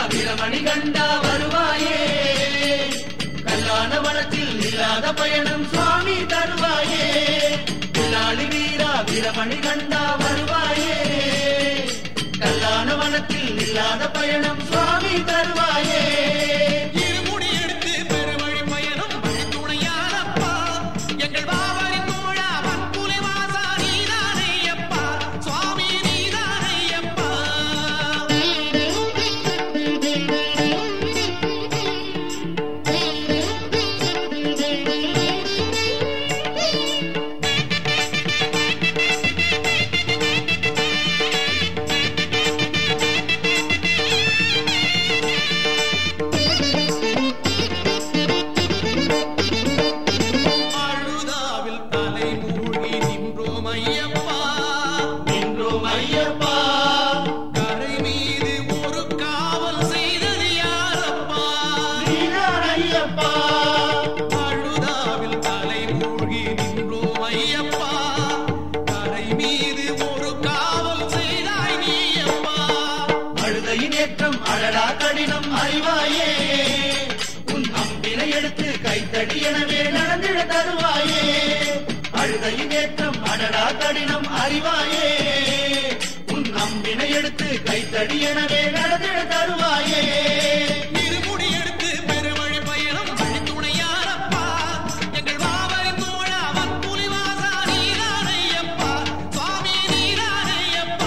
வீரமணி கண்டா வருவாயே கல்லான வனத்தில் இல்லாத பயணம் சுவாமி தருவாயே பிள்ளாளி வீரா வீரமணி கண்டா வருவாயே கல்லான வனத்தில் இல்லாத பயணம் சுவாமி தருவாயே இருமுடி எடுத்து பெருவழி பயணம் வழித்துணையானப்பா எங்கள் பாவரி தோழா வன்புலி வாசா நீதானையப்பா சுவாமி நீதானையப்பா அழுதாவில் தலை மூழ்கி நின்றோம் ஐயப்பா என்றும் ஐயப்பா கரை மீது ஒரு காவல் செய்தது யாரப்பா நீதான் ஐயப்பா அழுதாவில் தலை மூழ்கி நின்றோம் ஐயப்பா கரை மீது ஒரு காவல் செய்தாய் நீயப்பா அழுதையின் ஏற்றம் அழடா கடினம் அறிவாயே உன் அம்பினை எடுத்து கைத்தடி எனவே நடந்திட தருவாயே அழுதையின் ஏற்றம் அழடா கடினம் அறிவாயே உன் அம்பினை எடுத்து கைத்தடி எனவே நடந்திட தருவாயே இருமுடி எடுத்து பெருவழி பயணம் வழித்துணையாரப்பா எங்கள் பாவரி தோழா வன்புலி வாசா நீதானையப்பா சுவாமி நீதானையப்பா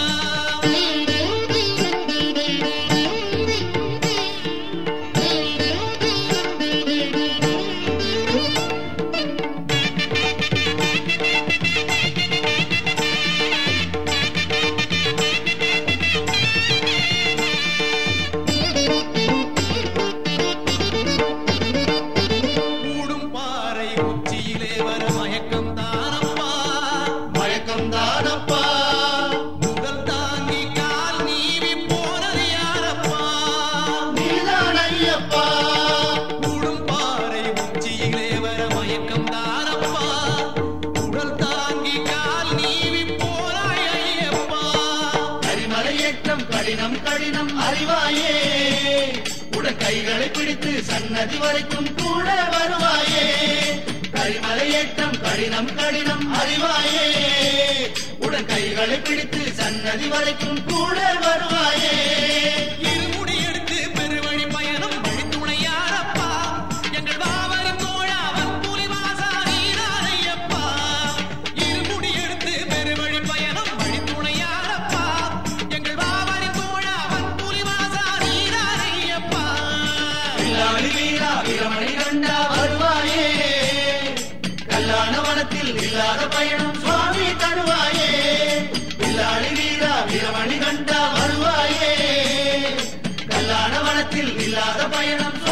மூடும் பாறை உச்சியிலே வர மயக்கம் தானப்பா மயக்கம் தானப்பா முதல் தாங்கி கால் நீவி போனது யாரப்பா நீதான் ஐயப்பா மூடும் பாறை உச்சியிலே வர மயக்கம் தானப்பா உடல் தாங்கி கால் நீவி போனாய் ஐயப்பா கரிமலை ஏற்றம் கடினம் கடினம் அறிவாயே உடன் கைகளை பிடித்து சன்னதி வரைக்கும் கூட வருவாயே கரிமலை ஏற்றம் கடினம் கடினம் அறிவாயே உடன் கைகளை பிடித்து சன்னதி வரைக்கும் கூட வருவாயே இருமுடி எடுத்து பெருவழி பயணம் வழித்துணையாரப்பா எங்கள் பாவரி தோழா வன்புலி வாசா நீதானையப்பா இருமுடி எடுத்து பெருவழி பயணம் வழித்துணையாரப்பா எங்கள் பாவரி தோழா வன்புலி வாசா நீதானையப்பா பிள்ளாளி வீரா வீரமணி கண்டா வருவாயே கல்லான வனத்தில் இல்லாத பயணம் சுவாமி தருவாயே பிள்ளாளி வீரா வீரமணி கண்டா வருவாயே கல்லான வனத்தில் இல்லாத பயணம்